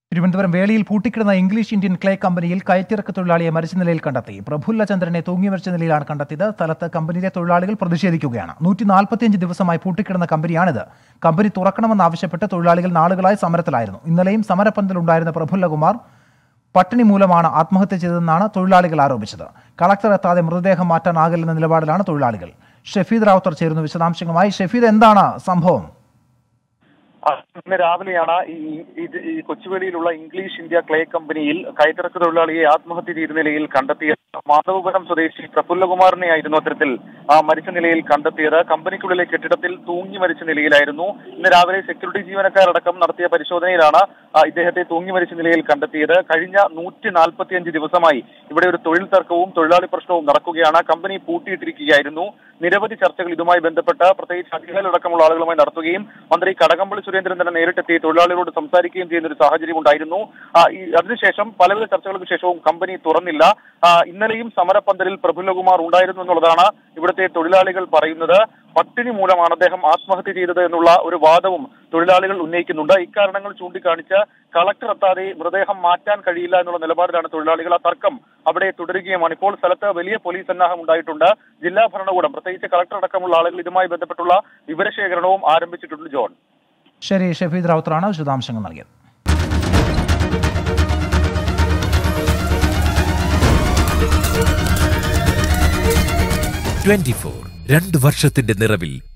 തിരുവനന്തപുരം വേളിയിൽ പൂട്ടിക്കിടന്ന English Indian clay കമ്പനിയിൽ കയറ്റിറക്ക് തൊഴിലാളിയെ മരിച്ച നിലയിൽ കണ്ടെത്തി പ്രഫുല്ല ചന്ദ്രനെ തൂങ്ങി മരിച്ച നിലയിലാണ് കണ്ടെത്തിയത് സ്ഥലത്ത് കമ്പനിയിലെ തൊഴിലാളികൾ പ്രതിഷേധിക്കുകയാണ് നൂറ്റി നാൽപ്പത്തിയഞ്ച് ദിവസമായി പൂട്ടിക്കിടന്ന കമ്പനിയാണിത് കമ്പനി തുറക്കണമെന്നാവശ്യപ്പെട്ട് തൊഴിലാളികൾ നാളുകളായി സമരത്തിലായിരുന്നു ഇന്നലെയും സമരപ്പന്തലുണ്ടായിരുന്ന പ്രഫുല്ലകുമാർ പട്ടിണി മൂലമാണ് ആത്മഹത്യ ചെയ്തതെന്നാണ് തൊഴിലാളികൾ ആരോപിച്ചത് കളക്ടർ എത്താതെ മൃതദേഹം മാറ്റാനാകില്ലെന്ന നിലപാടിലാണ് തൊഴിലാളികൾ ഷഫീദ് റാവുത്തർ ചേരുന്നു വിശദാംശങ്ങളുമായി ഷഫീദ് എന്താണ് സംഭവം ആ, ഇന്ന് രാവിലെയാണ് ഈ ഇത് ഈ കൊച്ചുവേളിയിലുള്ള ഇംഗ്ലീഷ് ഇന്ത്യ ക്ലേ കമ്പനിയിൽ കയറ്റിറക്ക് തൊഴിലാളിയെ ആത്മഹത്യ ചെയ്ത നിലയിൽ കണ്ടെത്തിയ മാധവപുരം സ്വദേശി പ്രഫുല്ലകുമാറിനെയായിരുന്നു അത്തരത്തിൽ ആ, മരിച്ച നിലയിൽ കണ്ടെത്തിയത് കമ്പനിക്കുള്ളിലെ കെട്ടിടത്തിൽ തൂങ്ങി മരിച്ച നിലയിലായിരുന്നു ഇന്ന് രാവിലെ സെക്യൂരിറ്റി ജീവനക്കാരടക്കം നടത്തിയ പരിശോധനയിലാണ് ആ, ഇദ്ദേഹത്തെ തൂങ്ങി മരിച്ച നിലയിൽ കണ്ടെത്തിയത് കഴിഞ്ഞ നൂറ്റി നാൽപ്പത്തിയഞ്ച് ദിവസമായി ഇവിടെ ഒരു തൊഴിൽ തർക്കവും തൊഴിലാളി പ്രശ്നവും നടക്കുകയാണ് കമ്പനി പൂട്ടിയിട്ടിരിക്കുകയായിരുന്നു നിരവധി ചർച്ചകൾ ഇതുമായി ബന്ധപ്പെട്ട് പ്രത്യേകിച്ച് അധികാരികളടക്കമുള്ള ആളുകളുമായി നടത്തുകയും മന്ത്രി കടകംപള്ളി സുരേന്ദ്രൻ തന്നെ നേരിട്ടെത്തി തൊഴിലാളികളോട് സംസാരിക്കുകയും ചെയ്യുന്ന ഒരു സാഹചര്യം ഉണ്ടായിരുന്നു ആ, ഈ അതിനുശേഷം പലവിധ ചർച്ചകൾക്ക് ശേഷവും കമ്പനി തുറന്നില്ല ആ, ഇന്നലെയും സമരപ്പന്തലിൽ പ്രഫുല്ലകുമാർ ഉണ്ടായിരുന്നു എന്നുള്ളതാണ് ഇവിടുത്തെ തൊഴിലാളികൾ പറയുന്നത് പട്ടിണി മൂലമാണ് അദ്ദേഹം ആത്മഹത്യ ചെയ്തത് എന്നുള്ള ഒരു വാദവും തൊഴിലാളികൾ ഉന്നയിക്കുന്നുണ്ട് ഇക്കാരണങ്ങൾ ചൂണ്ടിക്കാണിച്ച് കളക്ടർ എത്താതെ മൃതദേഹം മാറ്റാൻ കഴിയില്ല എന്നുള്ള നിലപാടിലാണ് തൊഴിലാളികൾ ആ തർക്കം അവിടെ തുടരുകയുമാണ് ഇപ്പോൾ സ്ഥലത്ത് വലിയ പോലീസ് സന്നാഹം ഉണ്ടായിട്ടുണ്ട് ജില്ലാ ഭരണകൂടം പ്രത്യേകിച്ച് കളക്ടർ അടക്കമുള്ള ആളുകൾ ഇതുമായി ബന്ധപ്പെട്ടുള്ള വിവരശേഖരണവും ആരംഭിച്ചിട്ടുണ്ട് ജോൺ ശരി ഷഫീദ് റാവുത്തറാണ് വിശദാംശങ്ങൾ നൽകിയത് ട്വന്റി ഫോർ രണ്ട് വർഷത്തിന്റെ നിറവിൽ